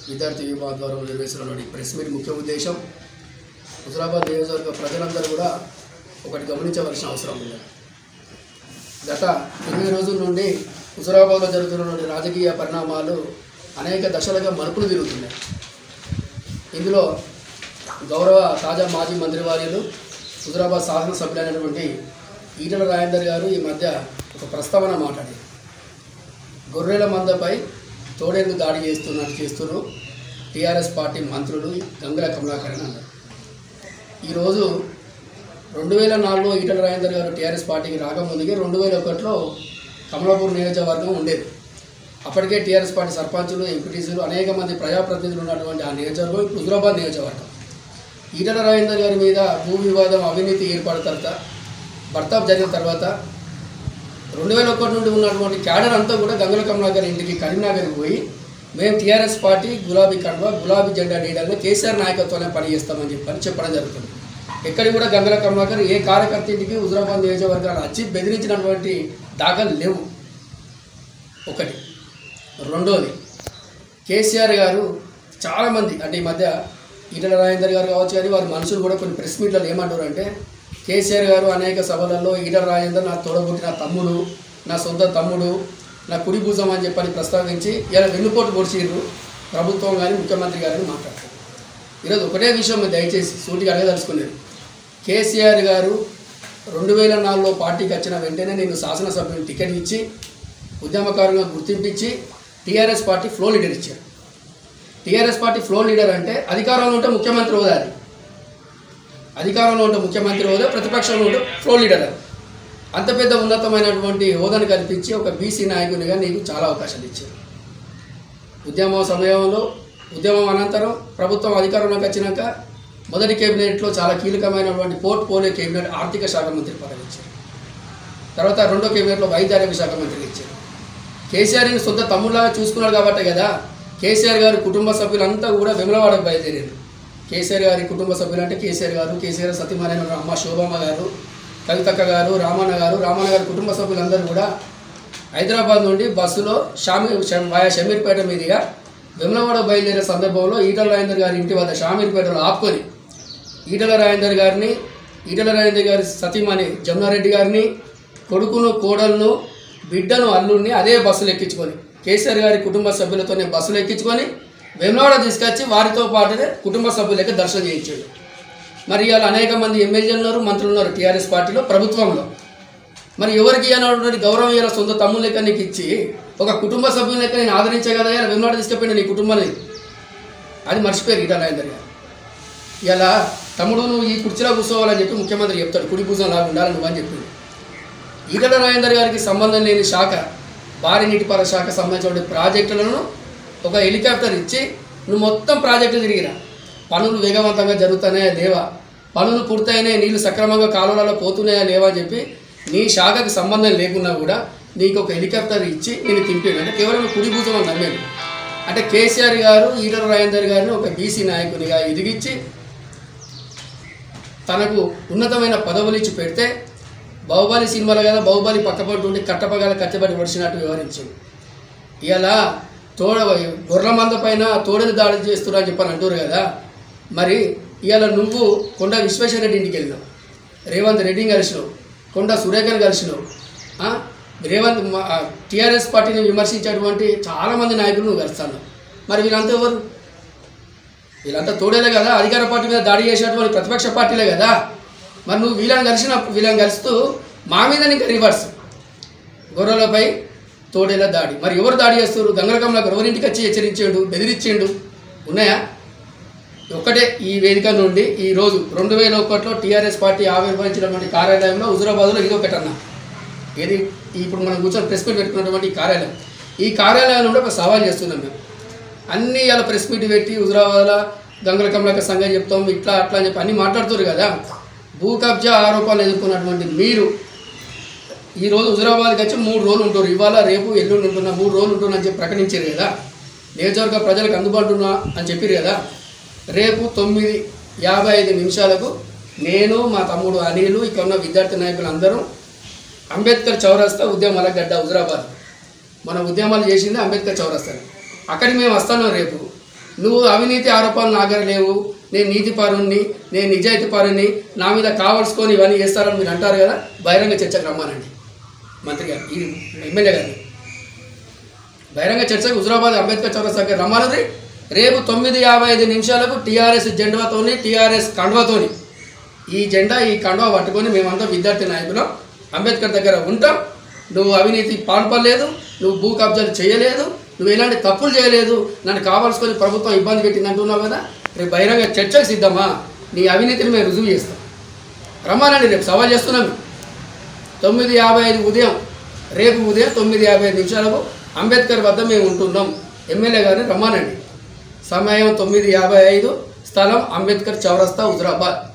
విద్యార్థి విభాగం ద్వారా నిర్వహిస్తున్నటువంటి ప్రెస్ మీట్ ముఖ్య ఉద్దేశం హుజరాబాద్ నియోజకవర్గ ప్రజలందరూ కూడా ఒకటి గమనించవలసిన అవసరం ఉంది గత ఇరవై రోజుల నుండి హుజరాబాద్లో జరుగుతున్నటువంటి రాజకీయ పరిణామాలు అనేక దశలుగా మలుపులు తిరుగుతున్నాయి ఇందులో గౌరవ తాజా మాజీ మంత్రివర్యులు హుజరాబాద్ శాసనసభ్యులైనటువంటి ఈటల రాజేందర్ గారు ఈ మధ్య ఒక ప్రస్తావన మాట్లాడారు గొర్రెల మందపై తోడేందుకు దాడి చేస్తున్నారు చేస్తున్నారు టీఆర్ఎస్ పార్టీ మంత్రులు గంగుల కమలాకరన్ అన్నారు ఈరోజు రెండు వేల నాలుగులో ఈటల రాజేందర్ గారు టీఆర్ఎస్ పార్టీకి రాకముందుకే రెండు వేల ఒకటిలో కమలాపూర్ నియోజకవర్గం ఉండేది అప్పటికే టీఆర్ఎస్ పార్టీ సర్పంచులు ఎంపీటీసీలు అనేక మంది ప్రజాప్రతినిధులు ఉన్నటువంటి ఆ నియోజకవర్గం ఇప్పుడు హుజరాబాద్ నియోజకవర్గం ఈటల రాజేందర్ గారి మీద భూ వివాదం అవినీతి ఏర్పడిన తర్వాత భర్తాప్ జరిగిన తర్వాత రెండు వేల ఒకటి నుండి ఉన్నటువంటి క్యాడర్ అంతా కూడా గంగుల కమలాకర్ ఇంటికి కరీంనగర్కి పోయి మేము టీఆర్ఎస్ పార్టీ గులాబీ కండువా గులాబీ జెండా నీడల్లో కేసీఆర్ నాయకత్వంలో పనిచేస్తామని చెప్పని చెప్పడం జరుగుతుంది ఎక్కడికి కూడా గంగుల కమలాకర్ ఏ కార్యకర్త ఇంటికి హుజరాబాద్ నియోజకవర్గాలు వచ్చి బెదిరించినటువంటి దాఖలు లేవు ఒకటి రెండోది కేసీఆర్ గారు చాలామంది అంటే ఈ మధ్య ఈటల రాజేందర్ గారు కావచ్చు కానీ వారి మనుషులు కూడా కొన్ని ప్రెస్ మీట్లలో ఏమంటారు అంటే కేసీఆర్ గారు అనేక సభలలో ఈటల రాజేందర్ నా తోడబుట్టి నా తమ్ముడు నా సొంత తమ్ముడు నా కుడి భుజం అని చెప్పని ప్రస్తావించి ఇలా వెన్నుపోటు పొడిచిర్రు ప్రభుత్వం కానీ ముఖ్యమంత్రి గారిని మాట్లాడతారు ఈరోజు ఒకటే విషయం మీరు దయచేసి సూటిగా అడగదలుచుకునేది కేసీఆర్ గారు రెండు వేల నాలుగులో పార్టీకి వచ్చిన వెంటనే నేను శాసనసభ్యుని టికెట్ ఇచ్చి ఉద్యమకారులుగా గుర్తింపించి టీఆర్ఎస్ పార్టీ ఫ్లో లీడర్ ఇచ్చారు టీఆర్ఎస్ పార్టీ ఫ్లో లీడర్ అంటే అధికారంలో ఉంటే ముఖ్యమంత్రి హోదా అది అధికారంలో ఉంటే ముఖ్యమంత్రి హోదా ప్రతిపక్షంలో ఉంటే ఫ్లో లీడర్ అది అంత పెద్ద ఉన్నతమైనటువంటి హోదాను కల్పించి ఒక బీసీ నాయకునిగా నీకు చాలా అవకాశాలు ఇచ్చారు ఉద్యమం సమయంలో ఉద్యమం అనంతరం ప్రభుత్వం అధికారంలోకి వచ్చినాక మొదటి కేబినెట్లో చాలా కీలకమైనటువంటి పోర్ట్ పోలియో కేబినెట్ ఆర్థిక శాఖ మంత్రి పదవి ఇచ్చారు తర్వాత రెండో కేబినెట్లో వైద్య ఆరోగ్య శాఖ మంత్రికి ఇచ్చారు కేసీఆర్ని సొంత తమ్ముళ్ళగా చూసుకున్నాడు కాబట్టి కదా కేసీఆర్ గారి కుటుంబ సభ్యులంతా కూడా వెములవాడకు బయలుదేరారు కేసీఆర్ గారి కుటుంబ సభ్యులు అంటే కేసీఆర్ గారు కేసీఆర్ సతీమణి అమ్మ శోభమ్మ గారు కవితక్క గారు రామన్న గారు రామన్న గారి కుటుంబ సభ్యులందరూ కూడా హైదరాబాద్ నుండి బస్సులో షామీ షం- వాయా షమీర్పేట మీదుగా వెమ్లవాడ బయలుదేరే సందర్భంలో ఈటల రాజేందర్ గారి ఇంటి వద్ద షామీర్పేటలో ఆపుకొని ఈటల రాజేందర్ గారిని ఈటల రాజేందర్ గారి సతీమణి జమునారెడ్డి గారిని కొడుకును కోడలను బిడ్డను అల్లుడిని అదే బస్సులు ఎక్కించుకొని కేసీఆర్ గారి కుటుంబ సభ్యులతోనే బస్సులు ఎక్కించుకొని వెమ్లవాడ తీసుకొచ్చి వారితో పాటునే కుటుంబ సభ్యులకి దర్శనం చేయించాడు మరి ఇవాళ అనేక మంది ఎమ్మెల్యేలు ఉన్నారు మంత్రులు ఉన్నారు టీఆర్ఎస్ పార్టీలో ప్రభుత్వంలో మరి ఎవరికి ఇవ్వనటువంటి గౌరవం ఇలా సొంత తమ్ముడు లెక్క నీకు ఇచ్చి ఒక కుటుంబ సభ్యుల లెక్క నేను ఆదరించే కదా ఇలా వెమ్లాడ తీసుకుపోయిన నీ కుటుంబాన్ని అది మర్చిపోయారు ఈటల రాజేందర్ గారు ఇలా తమ్ముడు నువ్వు ఈ కుర్చీలో కూర్చోవాలని చెప్పి ముఖ్యమంత్రి చెప్తాడు కుడి భుజం లాగా ఉండాలని నువ్వు అని చెప్పింది ఈటల రాజేందర్ గారికి సంబంధం లేని శాఖ భారీ నీటిపారుదల శాఖ సంబంధించిన ప్రాజెక్టులను ఒక హెలికాప్టర్ ఇచ్చి నువ్వు మొత్తం ప్రాజెక్టులు తిరిగిరా పనులు వేగవంతంగా జరుగుతున్నాయా లేవా పనులు పూర్తయినాయి నీళ్లు సక్రమంగా కాలువలలో పోతున్నాయా లేవా అని చెప్పి నీ శాఖకు సంబంధం లేకున్నా కూడా నీకు ఒక హెలికాప్టర్ ఇచ్చి నేను తింపాడు అంటే కేవలం కుడి భుజం అని నమ్మాను అంటే కేసీఆర్ గారు ఈటల రాజేందర్ గారిని ఒక బీసీ నాయకునిగా ఎదిగించి తనకు ఉన్నతమైన పదవులు ఇచ్చి పెడితే బాహుబలి సినిమాలో కదా బాహుబలి పక్కపడి ఉండి కట్టపగల కచ్చబడి ఒడిచినట్టు వివరించింది ఇలా తోడ గొర్రెల మంద పైన తోడని దాడి చేస్తున్నా అని చెప్పని అంటారు కదా మరి ఇవాళ నువ్వు కొండ విశ్వేశ్వరరెడ్డి ఇంటికి వెళ్ళినావు రేవంత్ రెడ్డిని కలిసినావు కొండ సురేఖను కలిసినావు ఆ? రేవంత్ టీఆర్ఎస్ పార్టీని విమర్శించేటువంటి చాలామంది నాయకులు నువ్వు కలుస్తున్నావు మరి వీళ్ళంతా ఎవరు వీళ్ళంతా తోడేలే కదా అధికార పార్టీ మీద దాడి చేసేటువంటి ప్రతిపక్ష పార్టీలే కదా మరి నువ్వు వీళ్ళని కలిసిన వీళ్ళని కలుస్తూ మా మీద నీకు రివర్స్ గొర్రెలపై తోడేల దాడి మరి ఎవరు దాడి చేస్తారు గంగరకంలో ఎవరింటికి వచ్చి హెచ్చరించాడు బెదిరించిండు ఉన్నాయా ఒక్కటే ఈ వేదిక నుండి ఈ రోజు రెండు వేల ఒకటిలో టీఆర్ఎస్ పార్టీ ఆవిర్భవించినటువంటి కార్యాలయంలో హుజురాబాద్లో ఇది ఒకటన్నా ఏది ఇప్పుడు మనం కూర్చొని ప్రెస్ మీట్ పెట్టుకున్నటువంటి ఈ కార్యాలయం ఈ కార్యాలయం నుండి ఒక సవాల్ చేస్తున్నాం మేము అన్ని ఇలా ప్రెస్ మీట్ పెట్టి హుజురాబాద్లో గంగుల కమలాక సంఘం చెప్తాం ఇట్లా అట్లా అని చెప్పి అన్ని మాట్లాడుతారు కదా భూ కబ్జా ఆరోపణలు ఎదుర్కొన్నటువంటి మీరు ఈ రోజు హుజురాబాద్కి వచ్చి మూడు రోజులు ఉంటారు ఇవాళ రేపు ఎల్లుండి ఉంటున్నా మూడు రోజులు ఉంటున్నా అని చెప్పి ప్రకటించారు కదా నియోజకవర్గ ప్రజలకు అందుబాటున్నా అని చెప్పారు కదా రేపు తొమ్మిది యాభై ఐదు నిమిషాలకు నేను మా తమ్ముడు అనిలు ఇక్కడ ఉన్న విద్యార్థి నాయకులు అందరం అంబేద్కర్ చౌరస్తా ఉద్యమాల గడ్డ హుజురాబాద్ మన ఉద్యమాలు చేసింది అంబేద్కర్ చౌరస్తాని అక్కడికి మేము వస్తున్నాం రేపు నువ్వు అవినీతి ఆరోపణలు నా దగ్గర లేవు నేను నీతి పరుణ్ణి నేను నిజాయితీ పరుణ్ణి నా మీద కావాల్సుకొని ఇవన్నీ చేస్తారని మీరు అంటారు కదా బహిరంగ చర్చకు రమ్మానండి మంత్రి గారు ఈ ఎమ్మెల్యే గారు బహిరంగ చర్చకు హుజరాబాద్ అంబేద్కర్ చౌరస్తాకి రమ్మన్నది రేపు తొమ్మిది యాభై ఐదు నిమిషాలకు టీఆర్ఎస్ జెండాతోని టీఆర్ఎస్ కండువాతోని ఈ జెండా ఈ కండువా పట్టుకొని మేమంతా విద్యార్థి నాయకులం అంబేద్కర్ దగ్గర ఉంటాం నువ్వు అవినీతి పాల్పడలేదు నువ్వు భూ కబ్జాలు చేయలేదు నువ్వు ఎలాంటి తప్పులు చేయలేదు నన్ను కావాల్సుకొని ప్రభుత్వం ఇబ్బంది పెట్టింది అంటున్నావు కదా రేపు బహిరంగ చర్చకు సిద్ధమా నీ అవినీతిని మేము రుజువు చేస్తాం రమ్మానండి రేపు సవాల్ చేస్తున్నాం తొమ్మిది యాభై ఐదు ఉదయం రేపు ఉదయం తొమ్మిది యాభై ఐదు నిమిషాలకు అంబేద్కర్ వద్ద మేము ఉంటున్నాం ఎమ్మెల్యే గారిని రమ్మానండి సమయం తొమ్మిది యాభై ఐదు స్థలం అంబేద్కర్ చౌరస్తా హుజరాబాద్